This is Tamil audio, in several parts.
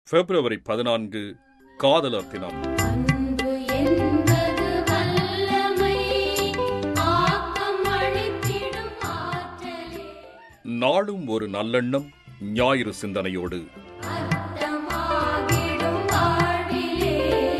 பிப்ரவரி பதினான்கு காதலர் தினம் அன்பு என்பது வல்லமை ஆக்கம் அளித்திடும் ஆற்றலே நாளும் ஒரு நல்லெண்ணம் ஞாயிறு சிந்தனையோடு அர்த்தமாகிடும் வாழ்விலே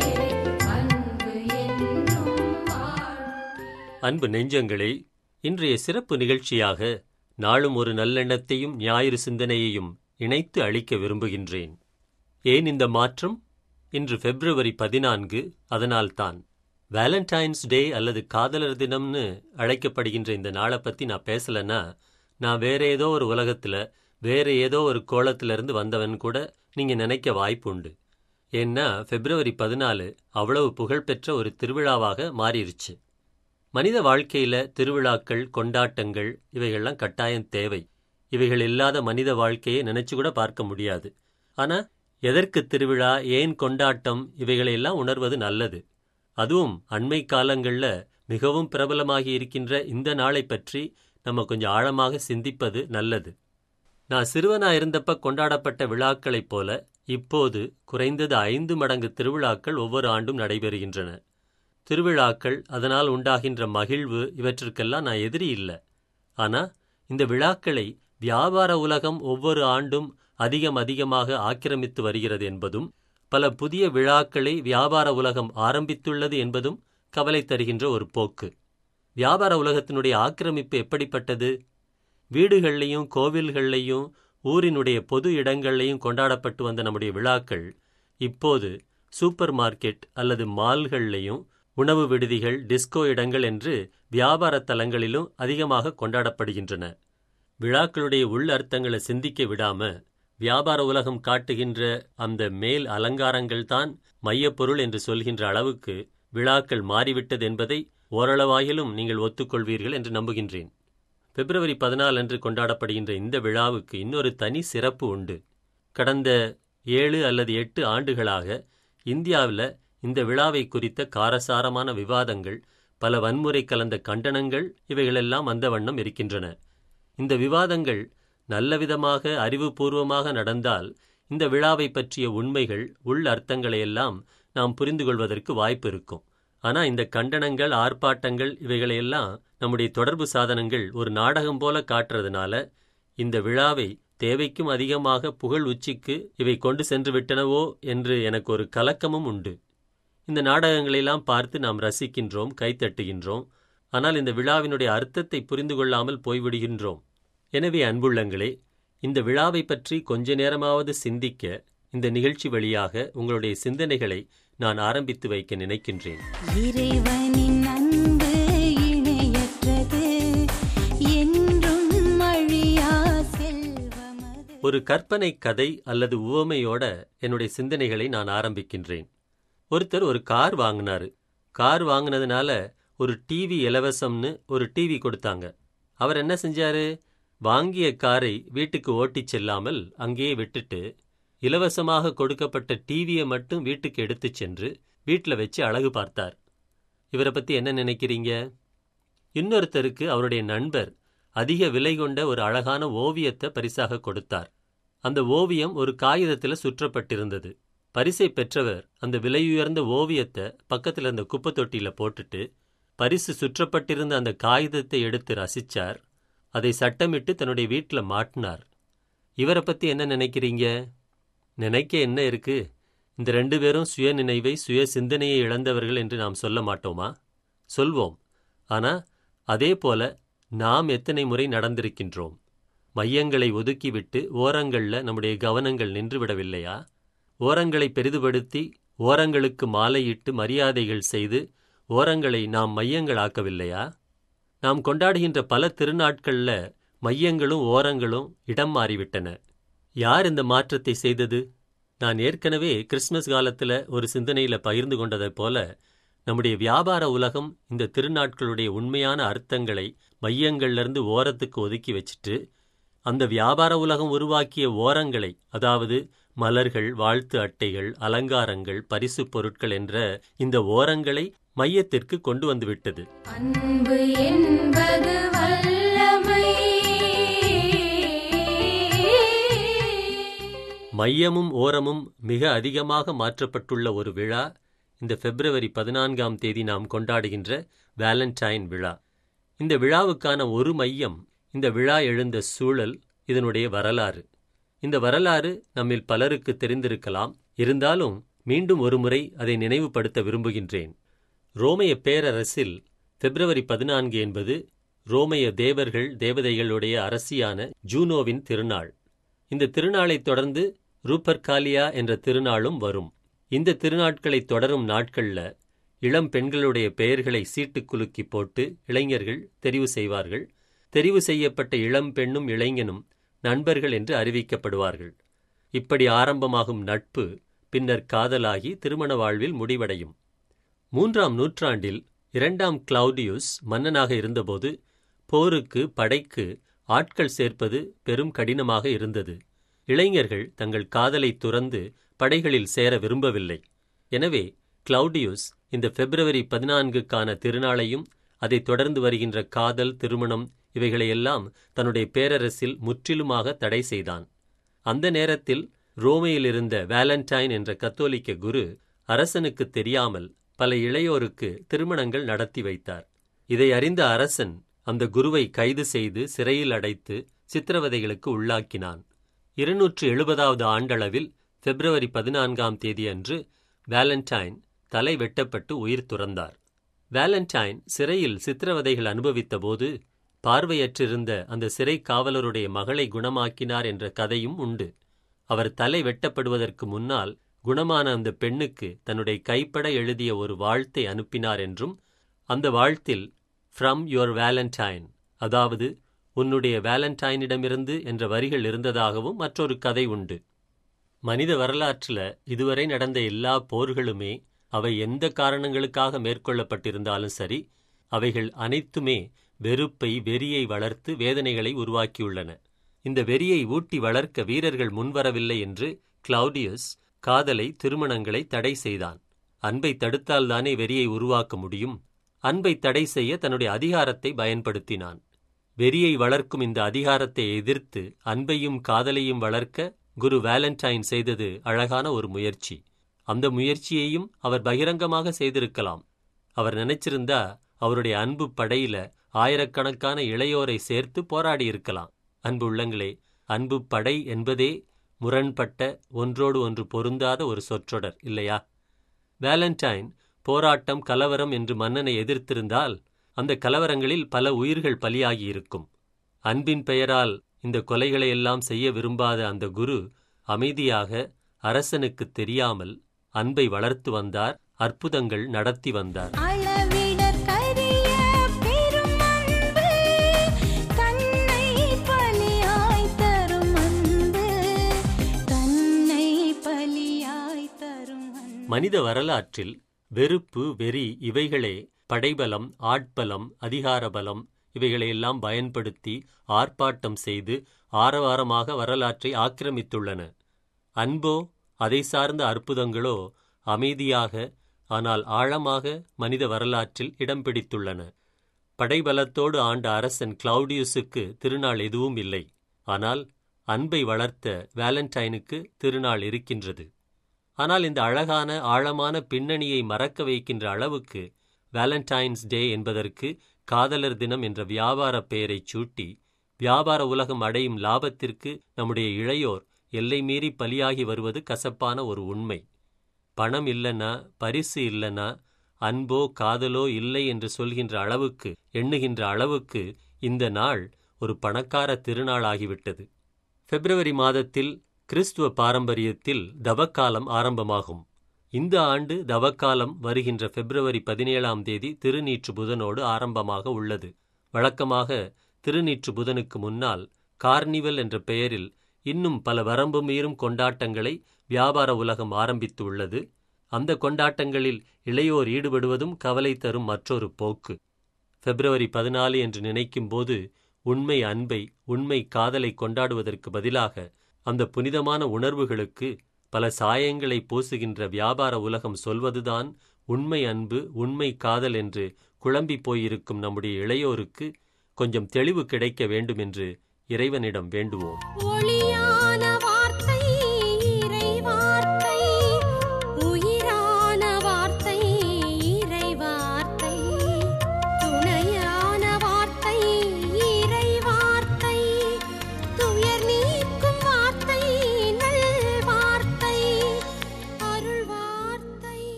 அன்பு என்றும் வாழ்வே அன்பு நெஞ்சங்களே இன்றைய சிறப்பு நிகழ்ச்சியாக நாளும் ஒரு நல்லெண்ணத்தையும் ஞாயிறு சிந்தனையையும் இணைத்து அளிக்க விரும்புகின்றேன் ஏன் இந்த மாற்றம் இன்று பிப்ரவரி பதினான்கு அதனால்தான் வேலண்டைன்ஸ் டே அல்லது காதலர் தினம்னு அழைக்கப்படுகின்ற இந்த நாளை பத்தி நான் பேசலன்னா நான் வேற ஏதோ ஒரு உலகத்துல வேற ஏதோ ஒரு கோலத்துல இருந்து வந்தவன் கூட நீங்க நினைக்க வாய்ப்பு உண்டு ஏன்னா பிப்ரவரி பதினாலு அவ்வளவு புகழ்பெற்ற ஒரு திருவிழாவாக மாறிருச்சு மனித வாழ்க்கையில திருவிழாக்கள் கொண்டாட்டங்கள் இவைகள்லாம் கட்டாயம் தேவை இவைகள் இல்லாத மனித வாழ்க்கையை நினைச்சு கூட பார்க்க முடியாது ஆனா எதற்கு திருவிழா ஏன் கொண்டாட்டம் இவைகளையெல்லாம் உணர்வது நல்லது அதுவும் அண்மை காலங்கள்ல மிகவும் பிரபலமாகி இருக்கின்ற இந்த நாளை பற்றி நம்ம கொஞ்சம் ஆழமாக சிந்திப்பது நல்லது நான் சிறுவனா இருந்தப்ப கொண்டாடப்பட்ட விழாக்களைப் போல இப்போது குறைந்தது ஐந்து மடங்கு திருவிழாக்கள் ஒவ்வொரு ஆண்டும் நடைபெறுகின்றன திருவிழாக்கள் அதனால் உண்டாகின்ற மகிழ்வு இவற்றிற்கெல்லாம் நான் எதிரி இல்லை ஆனா இந்த விழாக்களை வியாபார உலகம் ஒவ்வொரு ஆண்டும் அதிகம் அதிகமாக ஆக்கிரமித்து வருகிறது என்பதும் பல புதிய விழாக்களை வியாபார உலகம் ஆரம்பித்துள்ளது என்பதும் கவலை தருகின்ற ஒரு போக்கு வியாபார உலகத்தினுடைய ஆக்கிரமிப்பு எப்படிப்பட்டது வீடுகள்லையும் கோவில்கள்லையும் ஊரினுடைய பொது இடங்கள்லையும் கொண்டாடப்பட்டு வந்த நம்முடைய விழாக்கள் இப்போது சூப்பர் மார்க்கெட் அல்லது மால்கள்லையும் உணவு விடுதிகள் டிஸ்கோ இடங்கள் என்று வியாபார தலங்களிலும் அதிகமாக கொண்டாடப்படுகின்றன விழாக்களுடைய உள் அர்த்தங்களை சிந்திக்க விடாம வியாபார உலகம் காட்டுகின்ற அந்த மேல் அலங்காரங்கள் தான் மையப்பொருள் என்று சொல்கின்ற அளவுக்கு விழாக்கள் மாறிவிட்டது என்பதை ஓரளவாயிலும் நீங்கள் ஒத்துக்கொள்வீர்கள் என்று நம்புகின்றேன் பிப்ரவரி பதினாலு அன்று கொண்டாடப்படுகின்ற இந்த விழாவுக்கு இன்னொரு தனி சிறப்பு உண்டு கடந்த ஏழு அல்லது எட்டு ஆண்டுகளாக இந்தியாவில் இந்த விழாவை குறித்த காரசாரமான விவாதங்கள் பல வன்முறை கலந்த கண்டனங்கள் இவைகளெல்லாம் வந்த வண்ணம் இருக்கின்றன இந்த விவாதங்கள் நல்லவிதமாக அறிவுபூர்வமாக நடந்தால் இந்த விழாவை பற்றிய உண்மைகள் உள் அர்த்தங்களையெல்லாம் நாம் புரிந்து கொள்வதற்கு வாய்ப்பு இருக்கும் ஆனா இந்த கண்டனங்கள் ஆர்ப்பாட்டங்கள் இவைகளையெல்லாம் நம்முடைய தொடர்பு சாதனங்கள் ஒரு நாடகம் போல காட்டுறதுனால இந்த விழாவை தேவைக்கும் அதிகமாக புகழ் உச்சிக்கு இவை கொண்டு சென்று விட்டனவோ என்று எனக்கு ஒரு கலக்கமும் உண்டு இந்த நாடகங்களெல்லாம் பார்த்து நாம் ரசிக்கின்றோம் கைத்தட்டுகின்றோம் ஆனால் இந்த விழாவினுடைய அர்த்தத்தை புரிந்து கொள்ளாமல் போய்விடுகின்றோம் எனவே அன்புள்ளங்களே இந்த விழாவை பற்றி கொஞ்ச நேரமாவது சிந்திக்க இந்த நிகழ்ச்சி வழியாக உங்களுடைய சிந்தனைகளை நான் ஆரம்பித்து வைக்க நினைக்கின்றேன் இறைவனின் அன்பு இணையற்றது என்றும் அழியா செல்வமது ஒரு கற்பனை கதை அல்லது உவமையோட என்னுடைய சிந்தனைகளை நான் ஆரம்பிக்கின்றேன் ஒருத்தர் ஒரு கார் வாங்கினாரு கார் வாங்கினதுனால ஒரு டிவி இலவசம்னு ஒரு டிவி கொடுத்தாங்க அவர் என்ன செஞ்சாரு வாங்கிய காரை வீட்டுக்கு ஓட்டிச் செல்லாமல் அங்கேயே விட்டுட்டு இலவசமாக கொடுக்கப்பட்ட டிவியை மட்டும் வீட்டுக்கு எடுத்துச் சென்று வீட்டில் வச்சு அழகு பார்த்தார் இவரை பத்தி என்ன நினைக்கிறீங்க இன்னொருத்தருக்கு அவருடைய நண்பர் அதிக விலை கொண்ட ஒரு அழகான ஓவியத்தை பரிசாக கொடுத்தார் அந்த ஓவியம் ஒரு காகிதத்தில் சுற்றப்பட்டிருந்தது பரிசை பெற்றவர் அந்த விலையுயர்ந்த ஓவியத்தை பக்கத்தில் இருந்த குப்பை தொட்டியில போட்டுட்டு பரிசு சுற்றப்பட்டிருந்த அந்த காகிதத்தை எடுத்து ரசிச்சார் அதை சட்டமிட்டு தன்னுடைய வீட்டில் மாட்டினார் இவரை பத்தி என்ன நினைக்கிறீங்க நினைக்க என்ன இருக்கு இந்த ரெண்டு பேரும் சுய நினைவை சுய சிந்தனையை இழந்தவர்கள் என்று நாம் சொல்ல மாட்டோமா சொல்வோம் ஆனா அதே போல நாம் எத்தனை முறை நடந்திருக்கின்றோம் மையங்களை ஒதுக்கிவிட்டு ஓரங்கள்ல நம்முடைய கவனங்கள் நின்றுவிடவில்லையா ஓரங்களை பெரிதுபடுத்தி ஓரங்களுக்கு மாலையிட்டு மரியாதைகள் செய்து ஓரங்களை நாம் மையங்களாக்கவில்லையா நாம் கொண்டாடுகின்ற பல திருநாட்கள்ல மையங்களும் ஓரங்களும் இடம் மாறிவிட்டன யார் இந்த மாற்றத்தை செய்தது நான் ஏற்கனவே கிறிஸ்மஸ் காலத்துல ஒரு சிந்தனையில பகிர்ந்து கொண்டதைப் போல நம்முடைய வியாபார உலகம் இந்த திருநாட்களுடைய உண்மையான அர்த்தங்களை மையங்கள்லேருந்து ஓரத்துக்கு ஒதுக்கி வச்சுட்டு அந்த வியாபார உலகம் உருவாக்கிய ஓரங்களை அதாவது மலர்கள் வாழ்த்து அட்டைகள் அலங்காரங்கள் பரிசுப் பொருட்கள் என்ற இந்த ஓரங்களை மையத்திற்கு கொண்டு வந்துவிட்டது அன்பு என்பது வல்லமை மையமும் ஓரமும் மிக அதிகமாக மாற்றப்பட்டுள்ள ஒரு விழா இந்த பிப்ரவரி பதினான்காம் தேதி நாம் கொண்டாடுகின்ற வேலண்டைன் விழா இந்த விழாவுக்கான ஒரு மையம் இந்த விழா எழுந்த சூழல் இதனுடைய வரலாறு இந்த வரலாறு நம்மில் பலருக்கு தெரிந்திருக்கலாம் இருந்தாலும் மீண்டும் ஒருமுறை அதை நினைவுபடுத்த விரும்புகின்றேன் ரோமைய பேரரசில் பிப்ரவரி பதினான்கு என்பது ரோமைய தேவர்கள் தேவதைகளுடைய அரசியான ஜூனோவின் திருநாள் இந்த திருநாளைத் தொடர்ந்து ரூபர்காலியா என்ற திருநாளும் வரும் இந்த திருநாட்களைத் தொடரும் நாட்கள்ல இளம் பெண்களுடைய பெயர்களை சீட்டுக் குலுக்கி போட்டு இளைஞர்கள் தெரிவு செய்வார்கள் தெரிவு செய்யப்பட்ட இளம் பெண்ணும் இளைஞனும் நண்பர்கள் என்று அறிவிக்கப்படுவார்கள் இப்படி ஆரம்பமாகும் நட்பு பின்னர் காதலாகி திருமண வாழ்வில் முடிவடையும் மூன்றாம் நூற்றாண்டில் இரண்டாம் கிளவுடியூஸ் மன்னனாக இருந்தபோது போருக்கு படைக்கு ஆட்கள் சேர்ப்பது பெரும் கடினமாக இருந்தது இளைஞர்கள் தங்கள் காதலை துறந்து படைகளில் சேர விரும்பவில்லை எனவே கிளவுடியூஸ் இந்த பிப்ரவரி பதினான்குக்கான திருநாளையும் அதைத் தொடர்ந்து வருகின்ற காதல் திருமணம் இவைகளையெல்லாம் தன்னுடைய பேரரசில் முற்றிலுமாக தடை செய்தான் அந்த நேரத்தில் ரோமையில் இருந்த வேலண்டைன் என்ற கத்தோலிக்க குரு அரசனுக்கு தெரியாமல் பல இளையோருக்கு திருமணங்கள் நடத்தி வைத்தார் இதை அறிந்த அரசன் அந்த குருவை கைது செய்து சிறையில் அடைத்து சித்திரவதைகளுக்கு உள்ளாக்கினான் இருநூற்று எழுபதாவது ஆண்டளவில் பிப்ரவரி பதினான்காம் தேதியன்று வேலண்டைன் தலை வெட்டப்பட்டு உயிர் துறந்தார் வேலண்டைன் சிறையில் சித்திரவதைகள் அனுபவித்தபோது பார்வையற்றிருந்த அந்த சிறை காவலருடைய மகளை குணமாக்கினார் என்ற கதையும் உண்டு அவர் தலை வெட்டப்படுவதற்கு முன்னால் குணமான அந்த பெண்ணுக்கு தன்னுடைய கைப்பட எழுதிய ஒரு வாழ்த்தை அனுப்பினார் என்றும் அந்த வாழ்த்தில் ஃப்ரம் யுவர் வேலண்டைன் அதாவது உன்னுடைய வேலண்டைனிடமிருந்து என்ற வரிகள் இருந்ததாகவும் மற்றொரு கதை உண்டு மனித வரலாற்றில் இதுவரை நடந்த எல்லா போர்களுமே அவை எந்த காரணங்களுக்காக மேற்கொள்ளப்பட்டிருந்தாலும் சரி அவைகள் அனைத்துமே வெறுப்பை வெறியை வளர்த்து வேதனைகளை உருவாக்கியுள்ளன இந்த வெறியை ஊட்டி வளர்க்க வீரர்கள் முன்வரவில்லை என்று கிளவுடியஸ் காதலை திருமணங்களை தடை செய்தான் அன்பை தடுத்தால்தானே வெறியை உருவாக்க முடியும் அன்பை தடை செய்ய தன்னுடைய அதிகாரத்தை பயன்படுத்தினான் வெறியை வளர்க்கும் இந்த அதிகாரத்தை எதிர்த்து அன்பையும் காதலையும் வளர்க்க குரு வேலண்டைன் செய்தது அழகான ஒரு முயற்சி அந்த முயற்சியையும் அவர் பகிரங்கமாக செய்திருக்கலாம் அவர் நினைச்சிருந்தா அவருடைய அன்பு படையில ஆயிரக்கணக்கான இளையோரை சேர்த்து போராடியிருக்கலாம் அன்பு உள்ளங்களே அன்பு படை என்பதே முரண்பட்ட ஒன்றோடு ஒன்று பொருந்தாத ஒரு சொற்றொடர் இல்லையா வேலண்டைன் போராட்டம் கலவரம் என்று மன்னனை எதிர்த்திருந்தால் அந்த கலவரங்களில் பல உயிர்கள் பலியாகியிருக்கும் அன்பின் பெயரால் இந்த கொலைகளை எல்லாம் செய்ய விரும்பாத அந்த குரு அமைதியாக அரசனுக்கு தெரியாமல் அன்பை வளர்த்து வந்தார் அற்புதங்கள் நடத்தி வந்தார் அளவிடற்கரிய பெரும் அன்பு தன்னை பலியாய் தரும் அன்பு தன்னை பலியாய் தரும் அன்பு மனித வரலாற்றில் வெறுப்பு வெறி இவைகளே படைபலம் ஆட்பலம் அதிகாரபலம் இவைகளையெல்லாம் பயன்படுத்தி ஆர்ப்பாட்டம் செய்து ஆரவாரமாக வரலாற்றை ஆக்கிரமித்துள்ளன அன்போ அதை சார்ந்த அற்புதங்களோ அமைதியாக ஆனால் ஆழமாக மனித வரலாற்றில் இடம் பிடித்துள்ளன படைபலத்தோடு ஆண்ட அரசன் கிளவுடியுஸுக்கு திருநாள் எதுவும் இல்லை ஆனால் அன்பை வளர்த்த வேலண்டைனுக்கு திருநாள் இருக்கின்றது ஆனால் இந்த அழகான ஆழமான பின்னணியை மறக்க வைக்கின்ற அளவுக்கு வேலண்டைன்ஸ் டே என்பதற்கு காதலர் தினம் என்ற வியாபார பெயரைச் சூட்டி வியாபார உலகம் அடையும் லாபத்திற்கு நம்முடைய இளையோர் எல்லை மீறி பலியாகி வருவது கசப்பான ஒரு உண்மை பணம் இல்லைன்னா பரிசு இல்லைன்னா அன்போ காதலோ இல்லை என்று சொல்கின்ற அளவுக்கு எண்ணுகின்ற அளவுக்கு இந்த நாள் ஒரு பணக்கார திருநாளாகிவிட்டது பிப்ரவரி மாதத்தில் கிறிஸ்துவ பாரம்பரியத்தில் தவக்காலம் ஆரம்பமாகும் இந்த ஆண்டு தவக்காலம் வருகின்ற பிப்ரவரி பதினேழாம் தேதி திருநீற்று புதனோடு ஆரம்பமாக உள்ளது வழக்கமாக திருநீற்று புதனுக்கு முன்னால் கார்னிவல் என்ற பெயரில் இன்னும் பல வரம்பு மீறும் கொண்டாட்டங்களை வியாபார உலகம் ஆரம்பித்து உள்ளது அந்த கொண்டாட்டங்களில் இளையோர் ஈடுபடுவதும் கவலை தரும் மற்றொரு போக்கு பிப்ரவரி பதினாலு என்று நினைக்கும்போது உண்மை அன்பை உண்மை காதலை கொண்டாடுவதற்கு பதிலாக அந்த புனிதமான உணர்வுகளுக்கு பல சாயங்களை பூசுகின்ற வியாபார உலகம் சொல்வதுதான் உண்மை அன்பு உண்மை காதல் என்று குழம்பி போயிருக்கும் நம்முடைய இளையோருக்கு கொஞ்சம் தெளிவு கிடைக்க வேண்டும் என்று இறைவனிடம் வேண்டுவோம் ஒளியான வார்த்தை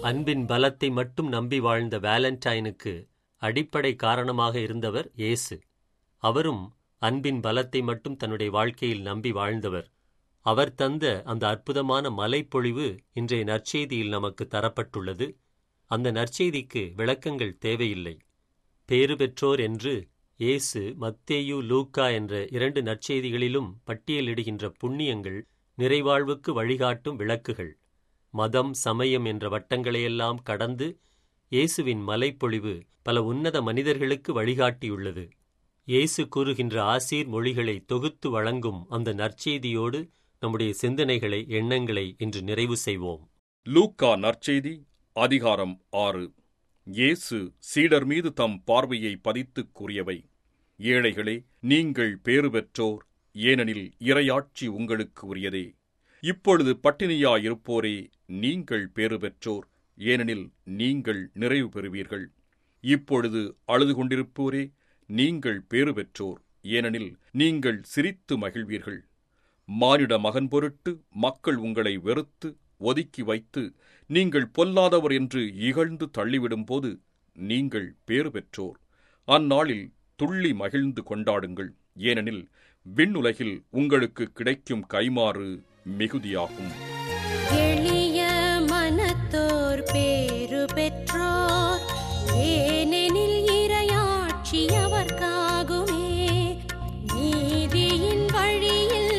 அன்பின் பலத்தை மட்டும் நம்பி வாழ்ந்த வேலண்டைனுக்கு அடிப்படை காரணமாக இருந்தவர் இயேசு அவரும் அன்பின் பலத்தை மட்டும் தன்னுடைய வாழ்க்கையில் நம்பி வாழ்ந்தவர் அவர் தந்த அந்த அற்புதமான மலைப்பொழிவு இன்றைய நற்செய்தியில் நமக்கு தரப்பட்டுள்ளது அந்த நற்செய்திக்கு விளக்கங்கள் தேவையில்லை பேறு பெற்றோர் என்று இயேசு மத்தேயு லூக்கா என்ற இரண்டு நற்செய்திகளிலும் பட்டியலிடுகின்ற புண்ணியங்கள் நிறைவாழ்வுக்கு வழிகாட்டும் விளக்குகள் மதம் சமயம் என்ற வட்டங்களையெல்லாம் கடந்து இயேசுவின் மலைப்பொழிவு பல உன்னத மனிதர்களுக்கு வழிகாட்டியுள்ளது இயேசு கூறுகின்ற ஆசீர் மொழிகளை தொகுத்து வழங்கும் அந்த நற்செய்தியோடு நம்முடைய சிந்தனைகளை எண்ணங்களை இன்று நிறைவு செய்வோம் லூக்கா நற்செய்தி அதிகாரம் ஆறு இயேசு சீடர் மீது தம் பார்வையை பதித்துக் கூறியவை ஏழைகளே நீங்கள் பேறு பெற்றோர் ஏனெனில் இறையாட்சி உங்களுக்கு உரியதே இப்பொழுது பட்டினியாயிருப்போரே நீங்கள் பேறு பெற்றோர் ஏனெனில் நீங்கள் நிறைவு பெறுவீர்கள் இப்பொழுது அழுது கொண்டிருப்போரே நீங்கள் பேறு பெற்றோர் ஏனெனில் நீங்கள் சிரித்து மகிழ்வீர்கள் மானிட மகன் பொருட்டு மக்கள் உங்களை வெறுத்து ஒதுக்கி வைத்து நீங்கள் பொல்லாதவர் என்று இகழ்ந்து தள்ளிவிடும்போது நீங்கள் பேறு பெற்றோர் அந்நாளில் துள்ளி மகிழ்ந்து கொண்டாடுங்கள் ஏனெனில் விண்ணுலகில் உங்களுக்கு கிடைக்கும் கைமாறு மிகுதியாகும் எளிய மனத்தோர் பேறு பெற்றோர் ஏனெனில் இறையாட்சி அவர்க்காகுமே நீதியின் வழியில்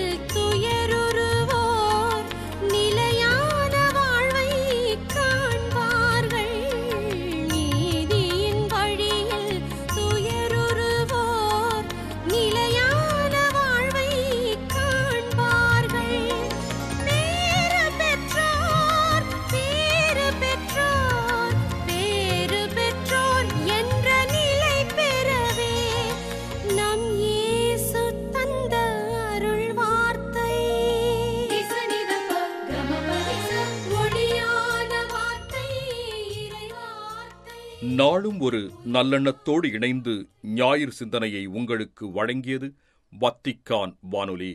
துயருருவோர் நிலையான வாழ்வை காண்பார்கள் நீதியின் வழியில் துயருருவோர் நிலையான வாழ்வை காண்பார்கள் பேறு பெற்றோர் பேறு பெற்றோர் பேறு பெற்றோர் என்ற நிலை பெறவே நம் இயேசு தந்த அருள் வார்த்தை மொழியான வார்த்தை இறை வார்த்தை நாளும் ஒரு நல்லெண்ணத்தோடு இணைந்து ஞாயிறு சிந்தனையை உங்களுக்கு வழங்கியது வத்திக்கான் வானொலி